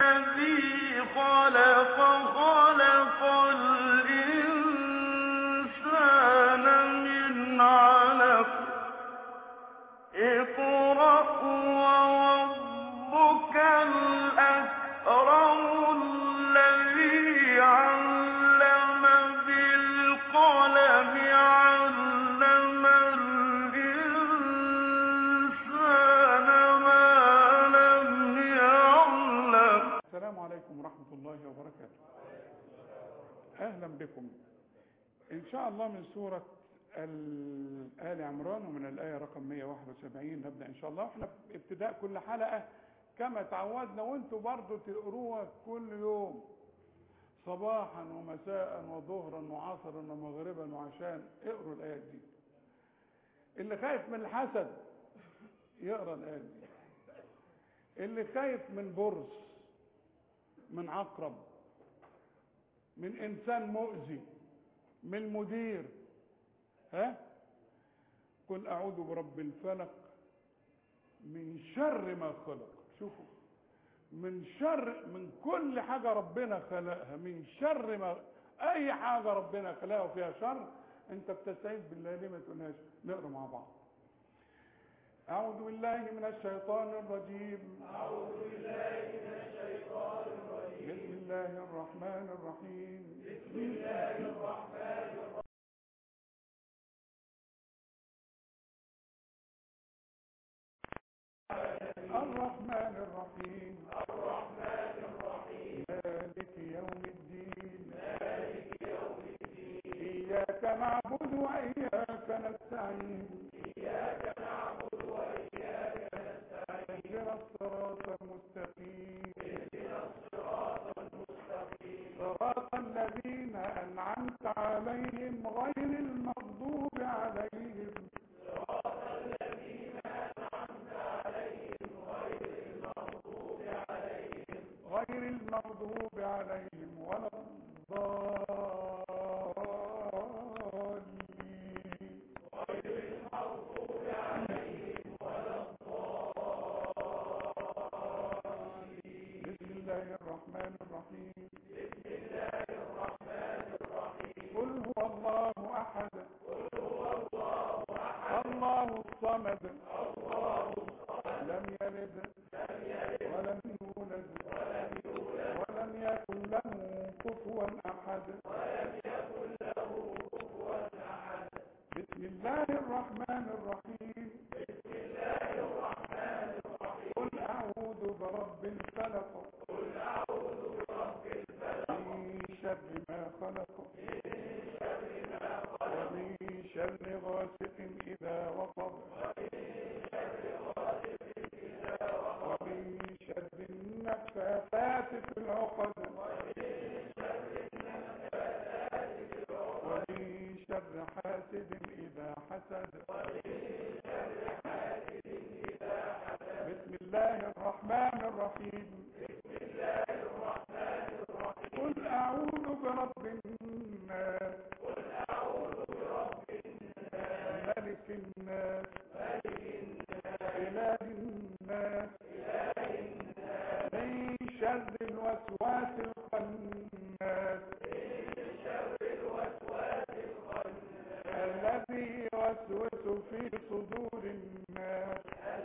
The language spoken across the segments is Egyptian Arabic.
الذي خلق خلق الإنسان من علق اقرأ وربك الأكرم الذي علم بالقلم علم الإنسان ما لم يعلم السلام عليكم ورحمة الله وبركاته أهلا بكم إن شاء الله من سورة ال- آل عمران ومن الآية رقم 171 نبدأ إن شاء الله احنا في ابتداء كل حلقة كما تعودنا وانتوا برضو تقروها كل يوم صباحا ومساء وظهرا وعصرا ومغربا وعشاء اقروا الآيات دي اللي خايف من الحسد يقرا الآيات دي اللي خايف من برص من عقرب من انسان مؤذي من مدير ها قل اعوذ برب الفلق من شر ما خلق شوفوا من شر من كل حاجه ربنا خلقها من شر ما اي حاجه ربنا خلقها وفيها شر انت بتستعيذ بالله ليه ما تقولهاش نقرا مع بعض أعوذ بالله من الشيطان الرجيم أعوذ بالله من الشيطان الرجيم بسم الله الرحمن الرحيم بسم الله الرحمن الرحيم الرحمن الرحيم الرحمن الرحيم مالك يوم الدين مالك يوم الدين إياك نعبد وإياك نستعين اهدنا الصراط المستقيم صراط الذين أنعمت عليهم غير المغضوب عليهم غير المغضوب عليهم ولا الضالين بسم الله الرحمن الرحيم بسم الله الرحمن الرحيم قل هو الله احد قل هو الله احد الله الصمد الله الصمد لم يلد لم يلد ولم يولد ولم يولد ولم يكن له كفوا احد ولم يكن له كفوا احد بسم الله الرحمن الرحيم قل أعوذ برب الفلق قل أعوذ برب الفلق من شر ما خلق من شر ما خلق ومن شر غاسق إذا وقب ومن شر النفاثات في العقد ومن شر حاسد إذا حسد بسم الله الرحمن الرحيم بسم الله الرحمن الرحيم قل أعوذ برب الناس قل أعوذ برب الناس ملك الناس ملك الناس إله الناس إله الناس من شر الوسواس الخناس من شر الوسواس الخناس الذي يوسوس في صدور الناس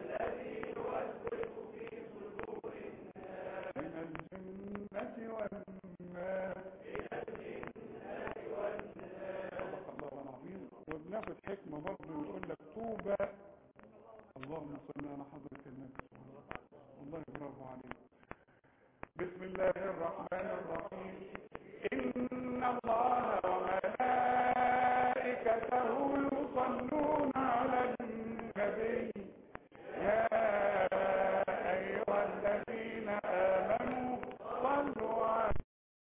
من الجنة والناس صدق الله العظيم وبناخد حكمة برضه يقول لك طوبى اللهم صل على حضرة النبي والله برافو عليك بسم الله الرحمن الرحيم إن الله وملائكته يصلون على النبي يا أيها الذين آمنوا صلوا عليه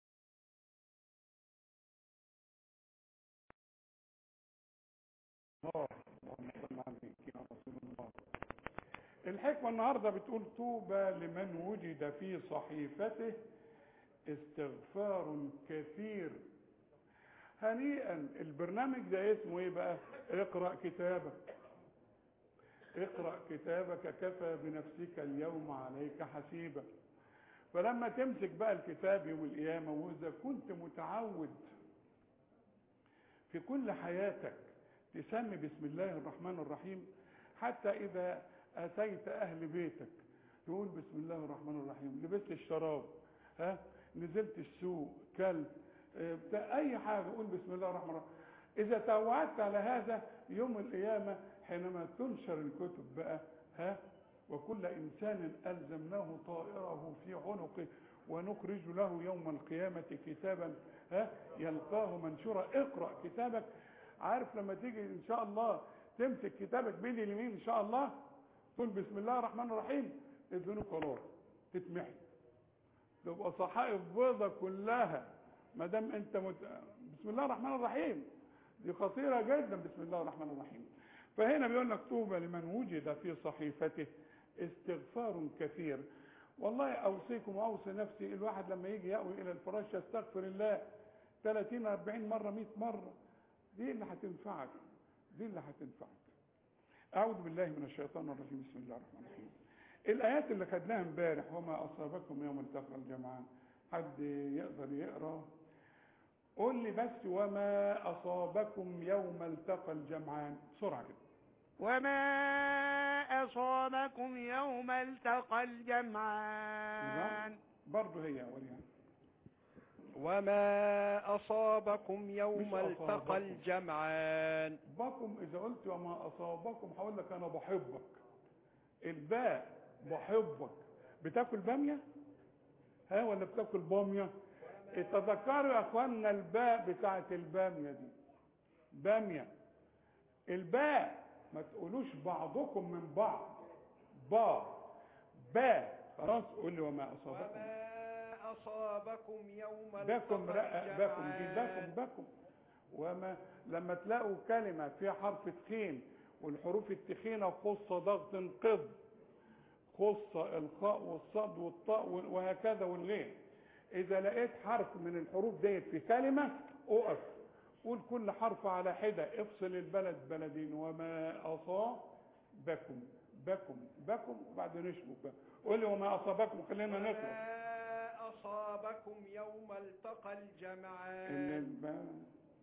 الله اللهم صل عليك يا رسول الله الحكمة النهاردة بتقول طوبى لمن وجد في صحيفته استغفار كثير هنيئا البرنامج ده اسمه ايه بقى اقرأ كتابك اقرأ كتابك كفى بنفسك اليوم عليك حسيبا فلما تمسك بقى الكتاب يوم القيامة وإذا كنت متعود في كل حياتك تسمي بسم الله الرحمن الرحيم حتى إذا أتيت أهل بيتك تقول بسم الله الرحمن الرحيم لبست الشراب ها نزلت السوق كلب آه، بتاع أي حاجة قول بسم الله الرحمن الرحيم إذا توعدت على هذا يوم القيامة حينما تنشر الكتب بقى ها وكل إنسان ألزمناه طائره في عنقه ونخرج له يوم القيامة كتابا ها يلقاه منشورا اقرأ كتابك عارف لما تيجي إن شاء الله تمسك كتابك بين اليمين إن شاء الله تقول بسم الله الرحمن الرحيم الذنوب خلاص تتمحي تبقى صحائف بيضة كلها ما دام انت مت... بسم الله الرحمن الرحيم دي خطيرة جدا بسم الله الرحمن الرحيم فهنا بيقول لك طوبى لمن وجد في صحيفته استغفار كثير والله اوصيكم واوصي نفسي الواحد لما يجي يأوي الى الفراش يستغفر الله 30 40 مرة 100 مرة دي اللي هتنفعك دي اللي هتنفعك اعوذ بالله من الشيطان الرجيم بسم الله الرحمن الرحيم الايات اللي خدناها امبارح وما اصابكم يوم التقى الجمعان حد يقدر يقرا قول لي بس وما اصابكم يوم التقى الجمعان بسرعه كده وما أصابكم يوم التقى الجمعان برضه هي اولها وما أصابكم مش يوم أصابكم. التقى الجمعان بكم اذا قلت وما اصابكم هقول لك انا بحبك الباء بحبك بتاكل باميه ها ولا بتاكل باميه تذكروا يا اخوانا الباء بتاعت الباميه دي باميه الباء ما تقولوش بعضكم من بعض با باء خلاص قول لي وما اصابكم وما أصابكم يوم باكم التقى رأ- باكم دي باكم الجمعان باكم وما لما تلاقوا كلمة فيها حرف تخين والحروف التخينة خص ضغط قض خص الخاء والصاد والطاء وهكذا والغين إذا لقيت حرف من الحروف ديت في كلمة أقف قول كل حرف على حدة افصل البلد بلدين وما أصابكم بكم بكم وبعدين نشبك بقى قول لي وما أصابكم خلينا نخلص وما أصابكم يوم التقى إن الجمعان الب-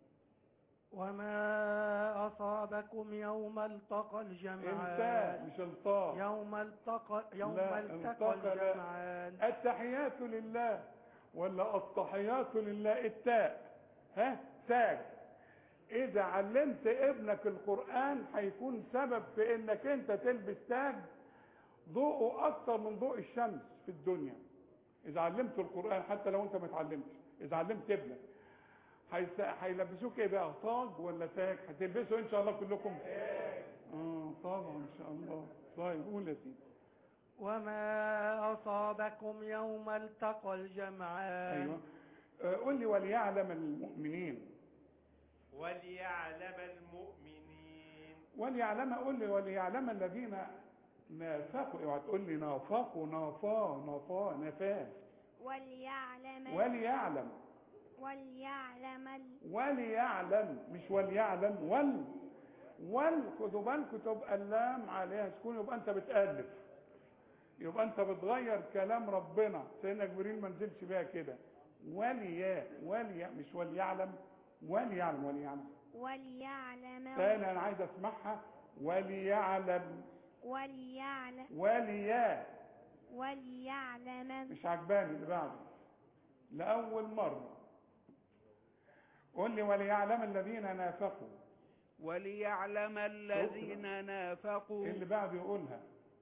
وما أصابكم يوم التقى التاء الجمعان مش الطاء يوم التقى يوم لا، التقى التقى لا. الجمعان التحيات لله ولا التحيات لله التاء ها تاج اذا علمت ابنك القرآن هيكون سبب في انك انت تلبس تاج ضوءه اكتر من ضوء الشمس في الدنيا اذا علمت القرآن حتى لو انت ما اتعلمتش اذا علمت ابنك هيس- هيلبسوك ايه بقى طاج ولا تاج هتلبسوا ان شاء الله كلكم اه طبعا ان شاء الله طيب قول يا سيدي وما أصابكم يوم التقى الجمعان ايوه آه، قول لي وليعلم المؤمنين وليعلم المؤمنين وليعلم قول لي وليعلم الذين نافقوا اوعى تقول لي نافقوا نافا نافا نفاه وليعلم وليعلم وليعلم ال... وليعلم مش وليعلم ول ول خدوا بالكم تبقى اللام عليها سكون يبقى انت بتألف يبقى انت بتغير كلام ربنا سيدنا جبريل ما نزلش بيها كده وليا وليا مش وليعلم وليعلم وليعلم وليعلم تاني انا عايز اسمعها وليعلم وليعلم وليا وليعلم مش عجباني اللي بعده لأول مرة قول لي وليعلم الذين نافقوا وليعلم الذين نافقوا اللي بعده يقولها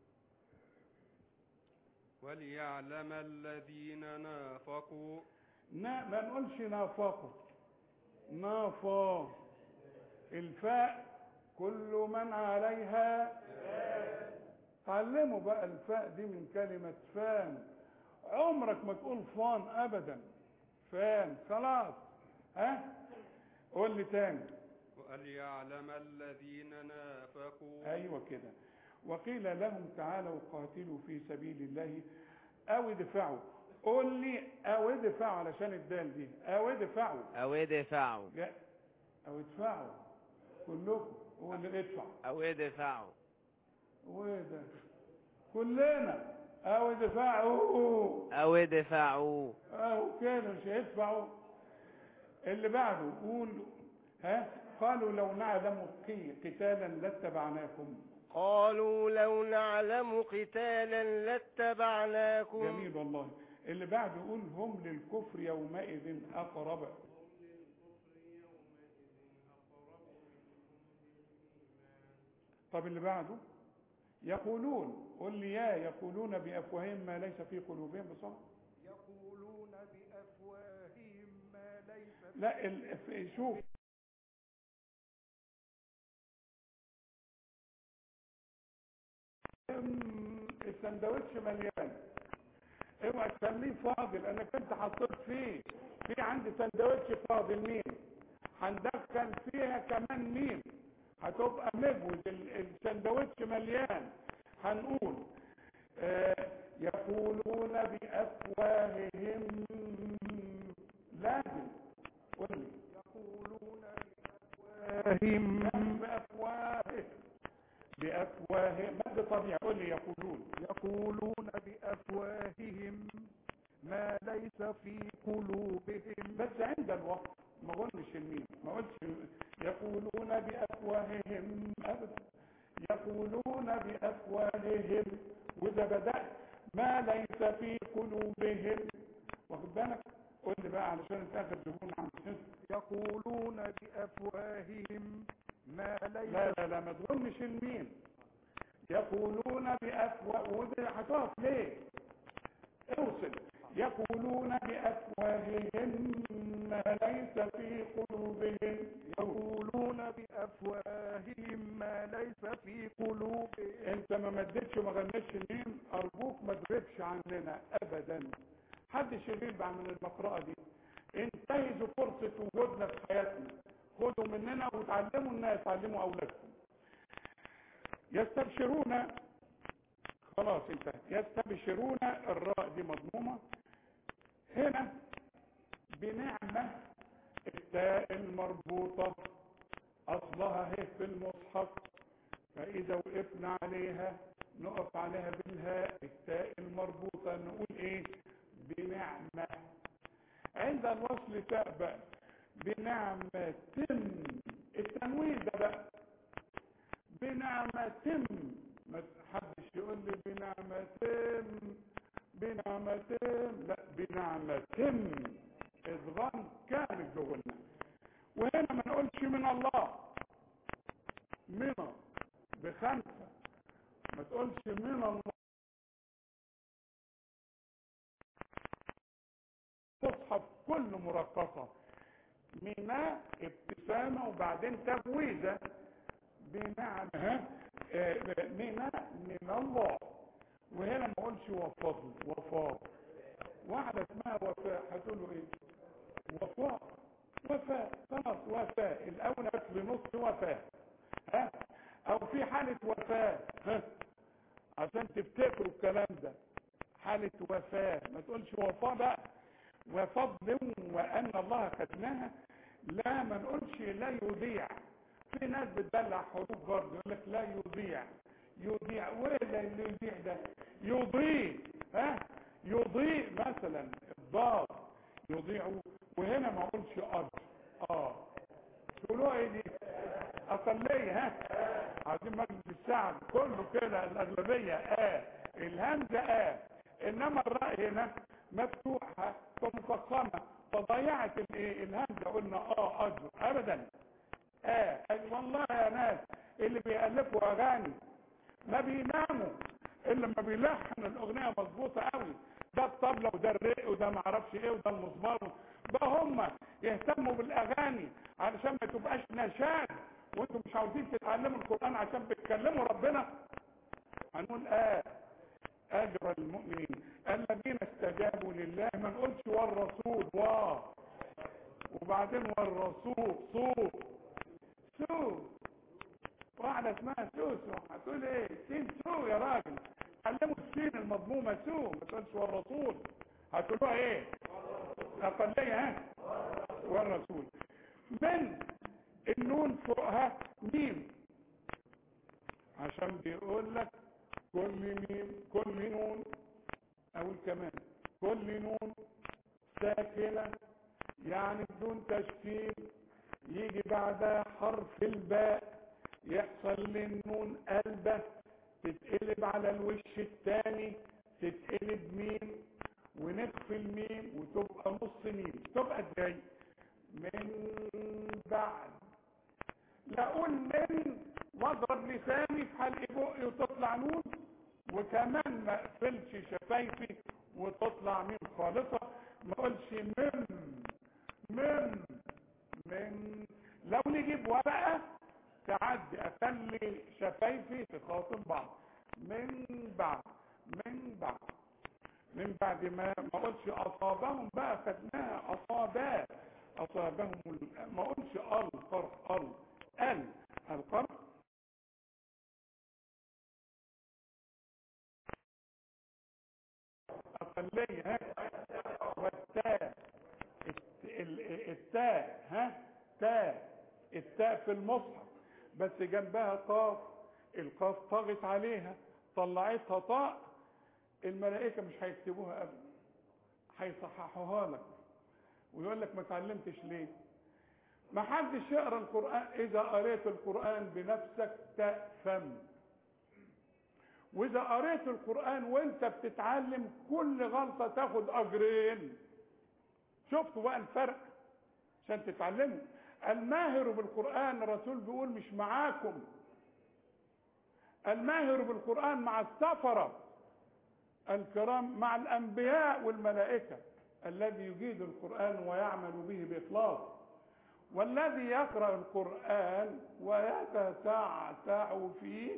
وليعلم الذين نافقوا نا ما نقولش نافقوا نافا الفاء كل من عليها تعلموا بقى الفاء دي من كلمة فان عمرك ما تقول فان ابدا فان خلاص ها قول لي تاني وليعلم الذين نافقوا ايوه كده وقيل لهم تعالوا قاتلوا في سبيل الله او ادفعوا قول لي او ادفعوا علشان الدال دي او ادفعوا أو ادفعوا لا او ادفعوا كلكم هو اللي ادفع أو ادفعوا وايه ده كلنا او ادفعوا أو ادفعوا اهو كده مش هيدفعوا اللي بعده قول ها قالوا لو نعلم قي- قتالا لاتبعناكم قالوا لو نعلم قتالا لاتبعناكم جميل والله اللي بعده يقول هم للكفر يومئذ اقرب طب اللي بعده يقولون قل لي يا يقولون بافواههم ما ليس في قلوبهم بصراحه يقولون بأفواههم ما ليس لا ال... ف- شوف أم، السندوتش مليان اوعى تخليه فاضي لانك انت حطيت فيه في عندي سندوتش فاضل مين هندخل فيها كمان مين هتبقى مجوز ال- السندوتش مليان هنقول آه يقولون بافواههم لازم قول لي يقولون بأفواههم بأفواههم بأفواههم مد طبيعي قول لي يقولون يقولون بأفواههم ما ليس في قلوبهم بس عند الوقت ما قلنش الميم ما قلتش يقولون بأفواههم أبدا يقولون بأفواههم وإذا بدأت ما ليس في قلوبهم واخد بالك قول لي بقى علشان انت اخر زبون عندنا يقولون بأفواههم ما ليس لا لا لا ما تظنش الميم يقولون بأفواه ودي هتقف ليه اوصل يقولون بأفواههم ما ليس في قلوبهم يقولون بأفواههم ما ليس في قلوبهم انت ما مدتش وما غنيتش الميم ارجوك ما تغيبش عننا ابدا حد شرير بعد من المقرأة دي انتهزوا فرصة وجودنا في حياتنا خدوا مننا وتعلموا الناس تعلموا اولادكم يستبشرون خلاص انتهى يستبشرون الراء دي مضمومة هنا بنعمة التاء المربوطة اصلها هي في المصحف فاذا وقفنا عليها نقف عليها بالهاء التاء المربوطة نقول ايه بنعمة عند الوصل تاء بقى بنعمة التنوين ده بقى بنعمة ما حدش يقول لي بنعمة بنعمة لا بنعمة اضغام كامل جوهنا وهنا ما نقولش من الله من بخمسة ما تقولش من الله تصحف كل مرقصة من ابتسامة وبعدين تبويزة بنعمة آه، من من الله وهنا ما اقولش وفضل وفاء واحدة اسمها وفاء هتقولوا ايه وفاء وفاء خلاص وفاء الاول بنص وفاء ها او في حالة وفاء ها عشان تفتكروا الكلام ده حالة وفاء ما تقولش وفاء بقى وفضل وان الله ختمها لا ما نقولش لا يضيع في ناس بتدلع حروف برضه يقول لك لا يضيع يضيع وايه ده اللي يضيع ده يضيء ها يضيء مثلا الضاد يضيع وهنا ما اقولش اجر اه تقولوا ايه دي اقليه ها عايزين مجلس الشعب كله كده الاغلبيه اه الهمزه اه انما الراء هنا مفتوحه فمفخمه فضيعت الايه الهمزه قلنا اه اجر ابدا اه أي والله يا ناس اللي بيألفوا اغاني ما بيناموا الا لما بيلحن الاغنيه مظبوطه قوي ده الطبله وده الرق وده ما اعرفش ايه وده المزمار بقى هم يهتموا بالاغاني علشان ما تبقاش نشاد وانتم مش عاوزين تتعلموا القران عشان بتكلموا ربنا هنقول اه اجر المؤمنين الذين استجابوا لله ما نقولش والرسول واه وبعدين والرسول صوت سو واحدة اسمها سوسو هتقول ايه سين سو يا راجل علموا السين المضمومة سو ما تقولش والرسول هتقولوها ايه اقلية ها والرسول من النون فوقها ميم عشان بيقول لك كل ميم كل نون اقول كمان كل نون ساكنة يعني بدون تشكيل يجي بعدها حرف الباء يحصل للنون قلبة تتقلب على الوش الثاني تتقلب ميم ونخفي الميم وتبقى نص ميم تبقى ازاي من بعد لا اقول من واضرب لساني في حلق بقي وتطلع نون وكمان ما اقفلش شفايفي وتطلع ميم خالصة ما اقولش من من من لو نجيب ورقة تعدي اخلي شفايفي تخاطب بعض من بعد من بعد من بعد ما ما اقولش اصابهم بقى خدناها اصابا اصابهم ال- ما اقولش القرح ال ال القرح اقليه ها والتاء الت- ال- التاء ها تاء التاء في المصحف بس جنبها قاف القاف طغت عليها طلعتها طاء الملائكه مش هيكتبوها ابدا هيصححوها لك ويقول لك ما اتعلمتش ليه ما حدش يقرا القران اذا قريت القران بنفسك تأثم واذا قريت القران وانت بتتعلم كل غلطه تاخد اجرين شفتوا بقى الفرق عشان تتعلموا الماهر بالقران الرسول بيقول مش معاكم الماهر بالقران مع السفره الكرام مع الانبياء والملائكه الذي يجيد القران ويعمل به باخلاص والذي يقرا القران ويتتعتع فيه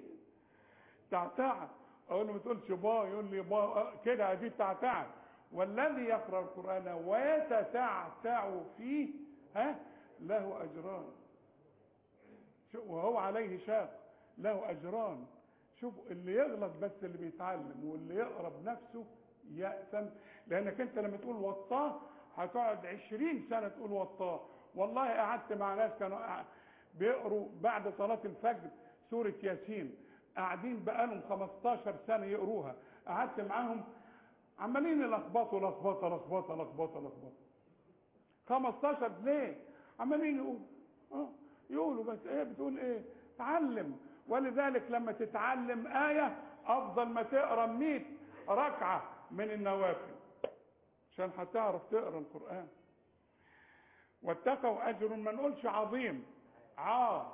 تعتع اقول له ما تقولش با يقول لي با آه، كده دي تعتع والذي يقرا القران ويتتعتع فيه ها له اجران شو- وهو عليه شاق له اجران شوف اللي يغلط بس اللي بيتعلم واللي يقرا بنفسه يأثم لانك انت لما تقول وطاه هتقعد عشرين سنه تقول وطاه والله قعدت مع ناس كانوا قاع- بيقروا بعد صلاه الفجر سوره ياسين قاعدين بقالهم 15 سنه يقروها قعدت معاهم عمالين يلخبطوا لخبطه لخبطه لخبطه لخبطه 15 ليه عمالين يقولوا اه يقولوا بس ايه بتقول ايه تعلم ولذلك لما تتعلم آية أفضل ما تقرا 100 ركعة من النوافل عشان هتعرف تقرا القرآن واتقوا أجر ما نقولش عظيم عا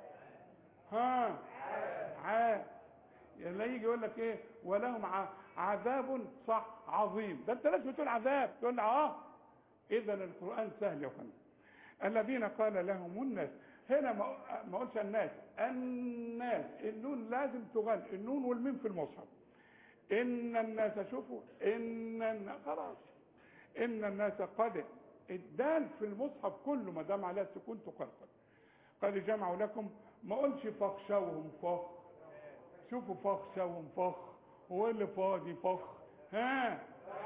ها عا لا يجي يقول لك ايه ولهم ع- عذاب صح عظيم ده انت لازم تقول عذاب تقول اه اذا القران سهل يا فندم الذين قال لهم الناس هنا ما ما اقولش الناس الناس النون لازم تغن النون والميم في المصحف ان الناس شوفوا ان الناس خلاص ان الناس قد الدال في المصحف كله ما دام عليها السكون تقلقل قد جمعوا لكم ما اقولش فاخشوهم فخ شوفوا فاخشوهم فخ هو اللي فاضي فخ ها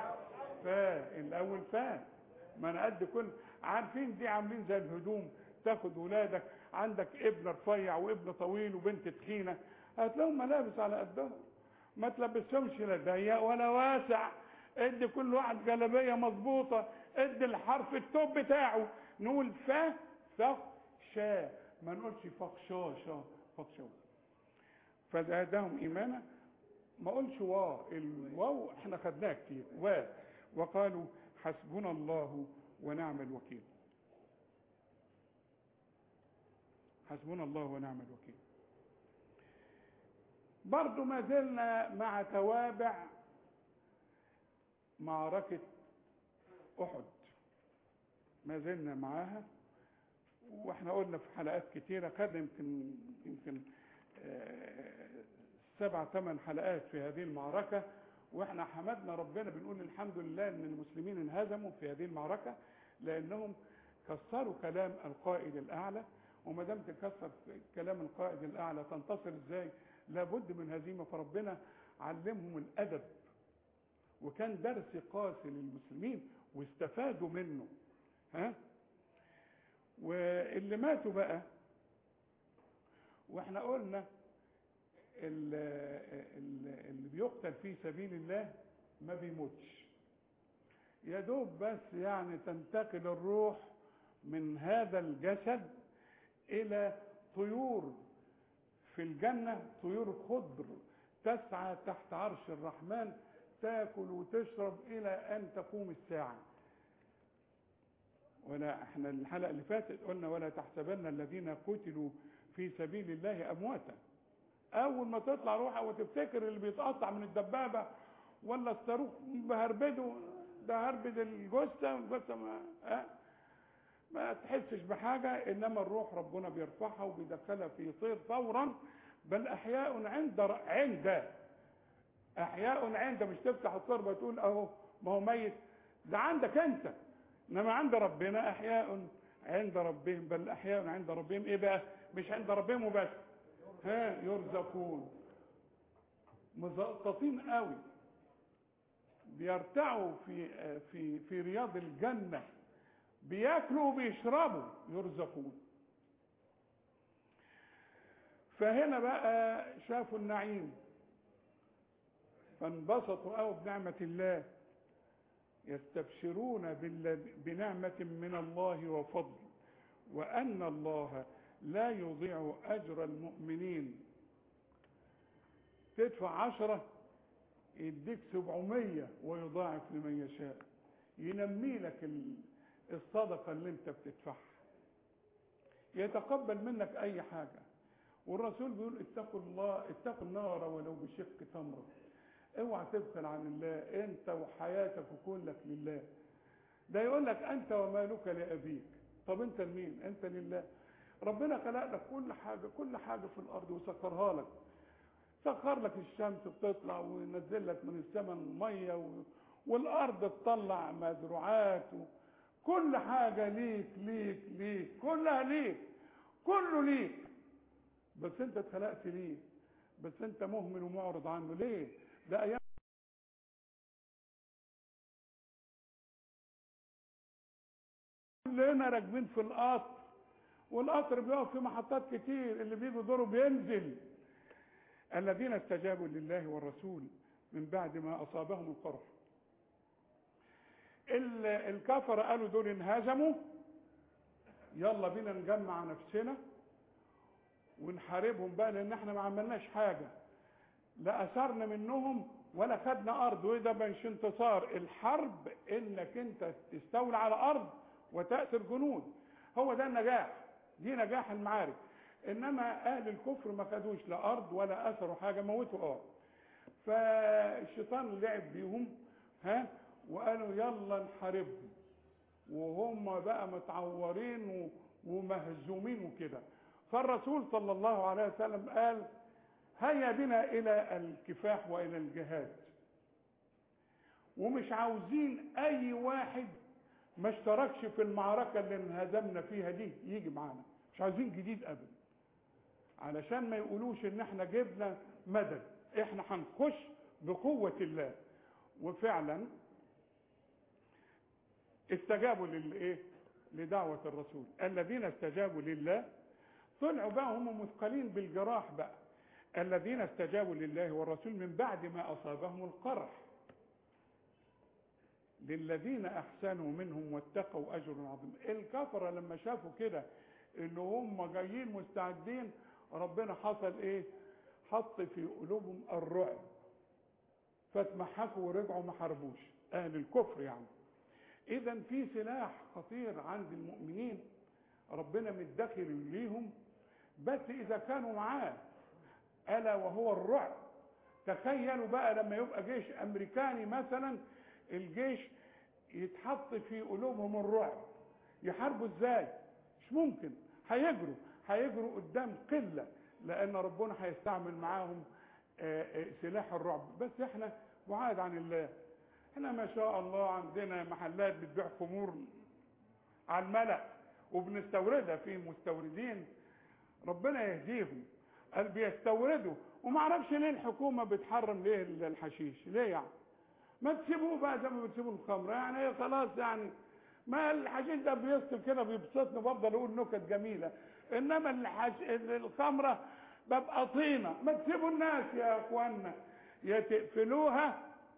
فا الاول فا ما انا قد كل عارفين دي عاملين زي الهدوم تاخد ولادك عندك ابن رفيع وابن طويل وبنت تخينه هتلاقيهم ملابس على قدهم ما تلبسهمش لا ضيق ولا واسع ادي كل واحد جلابيه مظبوطه ادي الحرف التوب بتاعه نقول فا فخ شا ما نقولش فخشا شا فخشا فزادهم ايمانا ما اقولش وا الواو احنا خدناها كتير و وقالوا حسبنا الله ونعم الوكيل حسبنا الله ونعم الوكيل برضو ما زلنا مع توابع معركة أحد ما زلنا معاها واحنا قلنا في حلقات كتيرة خدنا يمكن يمكن آه، سبع ثمان حلقات في هذه المعركة واحنا حمدنا ربنا بنقول الحمد لله ان المسلمين انهزموا في هذه المعركة لانهم كسروا كلام القائد الاعلى وما دام تكسر كلام القائد الاعلى تنتصر ازاي لابد من هزيمه فربنا علمهم الادب وكان درس قاسي للمسلمين واستفادوا منه ها واللي ماتوا بقى واحنا قلنا ال- ال- اللي بيقتل في سبيل الله ما بيموتش يا دوب بس يعني تنتقل الروح من هذا الجسد الى طيور في الجنة طيور خضر تسعى تحت عرش الرحمن تاكل وتشرب الى ان تقوم الساعة ولا احنا الحلقة اللي فاتت قلنا ولا تحسبن الذين قتلوا في سبيل الله امواتا اول ما تطلع روحها وتفتكر اللي بيتقطع من الدبابة ولا الصاروخ بهربده ده هربد الجثة الجثة ما أه؟ ما تحسش بحاجة انما الروح ربنا بيرفعها وبيدخلها في طير فورا بل احياء عند عند احياء عند مش تفتح التربة تقول اهو ما هو ميت ده عندك انت انما عند ربنا احياء عند ربهم بل احياء عند ربهم ايه بقى مش عند ربهم وبس ها يرزقون مزقططين قوي بيرتعوا في في في رياض الجنه بياكلوا وبيشربوا يرزقون فهنا بقى شافوا النعيم فانبسطوا قوي بنعمة الله يستبشرون بنعمة من الله وفضل وأن الله لا يضيع أجر المؤمنين تدفع عشرة يديك سبعمية ويضاعف لمن يشاء ينمي لك الصدقة اللي انت بتدفعها يتقبل منك اي حاجة والرسول بيقول اتقوا الله اتقوا النار ولو بشق تمرة اوعى تبخل عن الله انت وحياتك وكلك لله ده يقول لك انت ومالك لابيك طب انت لمين انت لله ربنا خلق لك كل حاجة كل حاجة في الارض وسخرها لك سخر لك الشمس بتطلع وينزل لك من السماء الميه و... والارض تطلع مزروعات و... كل حاجه ليك ليك ليك كلها ليك كله ليك بس انت اتخلقت ليه بس انت مهمل ومعرض عنه ليه ده ايام كلنا راكبين في القطر والقطر بيقف في محطات كتير اللي بيجوا دوره بينزل الذين استجابوا لله والرسول من بعد ما اصابهم القرح الكفر قالوا دول انهزموا يلا بينا نجمع نفسنا ونحاربهم بقى لان احنا ما عملناش حاجه لا اثرنا منهم ولا خدنا ارض وده مش انتصار الحرب انك انت تستولى على ارض وتأثر جنود هو ده النجاح دي نجاح المعارك انما اهل الكفر ما خدوش لا ارض ولا اثروا حاجه موتوا اه فالشيطان لعب بيهم ها وقالوا يلا نحاربهم وهم بقى متعورين ومهزومين وكده فالرسول صلى الله عليه وسلم قال هيا بنا الى الكفاح والى الجهاد ومش عاوزين اي واحد ما اشتركش في المعركة اللي انهزمنا فيها دي يجي معانا مش عايزين جديد ابدا علشان ما يقولوش ان احنا جبنا مدد احنا هنخش بقوة الله وفعلا استجابوا للايه لدعوة الرسول الذين استجابوا لله طلعوا بقى هم مثقلين بالجراح بقى الذين استجابوا لله والرسول من بعد ما اصابهم القرح للذين احسنوا منهم واتقوا اجر عظيم الكفره لما شافوا كده ان هم جايين مستعدين ربنا حصل ايه حط في قلوبهم الرعب فاتمحكوا ورجعوا ما حاربوش اهل الكفر يعني اذا في سلاح خطير عند المؤمنين ربنا مدخر ليهم بس اذا كانوا معاه الا وهو الرعب تخيلوا بقى لما يبقى جيش امريكاني مثلا الجيش يتحط في قلوبهم الرعب يحاربوا ازاي مش ممكن هيجروا هيجروا قدام قله لان ربنا هيستعمل معاهم سلاح الرعب بس احنا بعاد عن الله احنا ما شاء الله عندنا محلات بتبيع خمور على الملأ وبنستوردها في مستوردين ربنا يهديهم قال بيستوردوا وما اعرفش ليه الحكومه بتحرم ليه الحشيش ليه يعني ما تسيبوه بقى زي ما بتسيبوا الخمر يعني خلاص يعني ما الحشيش ده بيسطل كده بيبسطني بفضل اقول نكت جميله انما الحش... الخمره ببقى طينه ما تسيبوا الناس يا اخوانا يا تقفلوها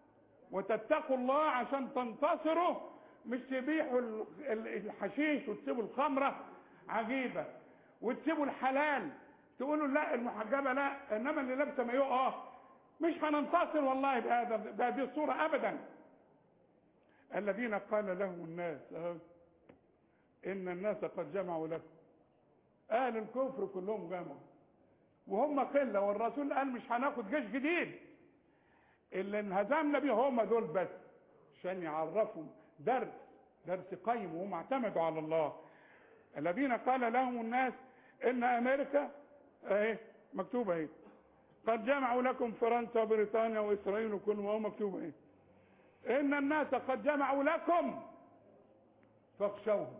وتتقوا الله عشان تنتصروا مش تبيحوا ال- ال- الحشيش وتسيبوا الخمرة عجيبة وتسيبوا الحلال تقولوا لا المحجبة لا انما اللي لابسه مايوه اه مش هننتصر والله بهذا بهذه الصورة ابدا الذين قال لهم الناس آه، ان الناس قد جمعوا لكم اهل الكفر كلهم جمعوا وهم قله والرسول قال مش هناخد جيش جديد اللي انهزمنا بيه هم دول بس عشان يعرفهم درس درس قيم وهم اعتمدوا على الله الذين قال لهم الناس ان امريكا اهي مكتوبه اهي قد جمعوا لكم فرنسا وبريطانيا واسرائيل وكل ما هو مكتوب اهي ان الناس قد جمعوا لكم فاخشوهم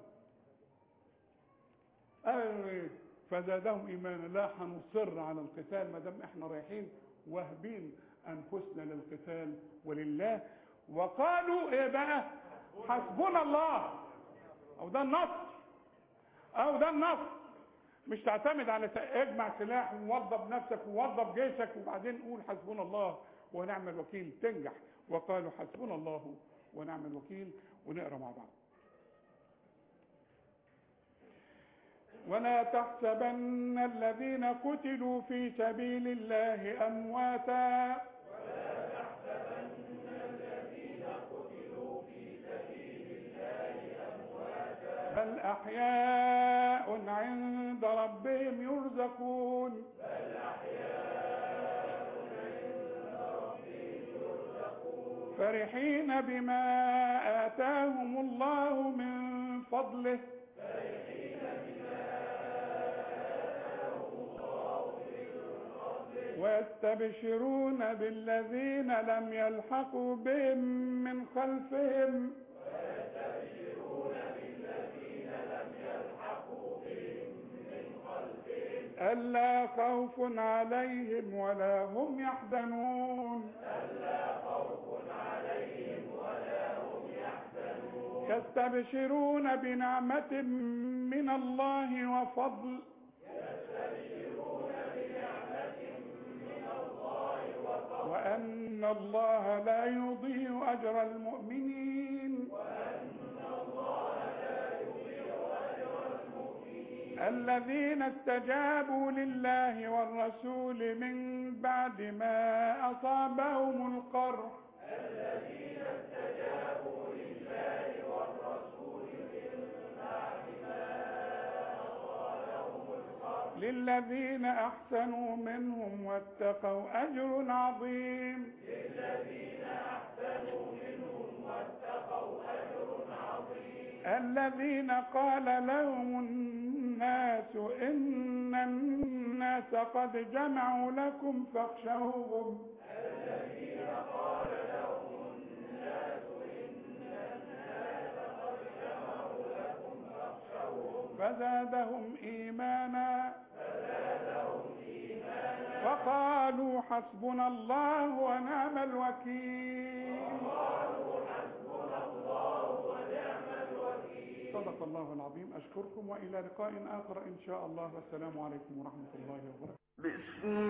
قالوا ايه فزادهم ايمانا لا هنصر على القتال ما دام احنا رايحين واهبين انفسنا للقتال ولله وقالوا ايه بقى حسبنا الله او ده النصر او ده النصر مش تعتمد على ت- اجمع سلاح ووظف نفسك ووظف جيشك وبعدين قول حسبنا الله ونعم الوكيل تنجح وقالوا حسبنا الله ونعم الوكيل ونقرا مع بعض ولا تحسبن الذين قتلوا في سبيل الله امواتا بل احياء عند ربهم يرزقون فرحين بما آتاهم الله من فضله ويستبشرون بالذين لم يلحقوا بهم من خلفهم ألا خوف عليهم ولا هم يحزنون يستبشرون بنعمة من الله وفضل وأن الله لا يضيع أجر المؤمنين الذين استجابوا لله والرسول من بعد ما أصابهم القرح للذين أحسنوا منهم واتقوا أجر عظيم الذين قال لهم الناس إن الناس قد جمعوا لكم فاخشوهم فزادهم إيمانا وقالوا حسبنا الله ونعم الوكيل صدق الله العظيم أشكركم وإلى لقاء آخر إن شاء الله والسلام عليكم ورحمة الله وبركاته بسم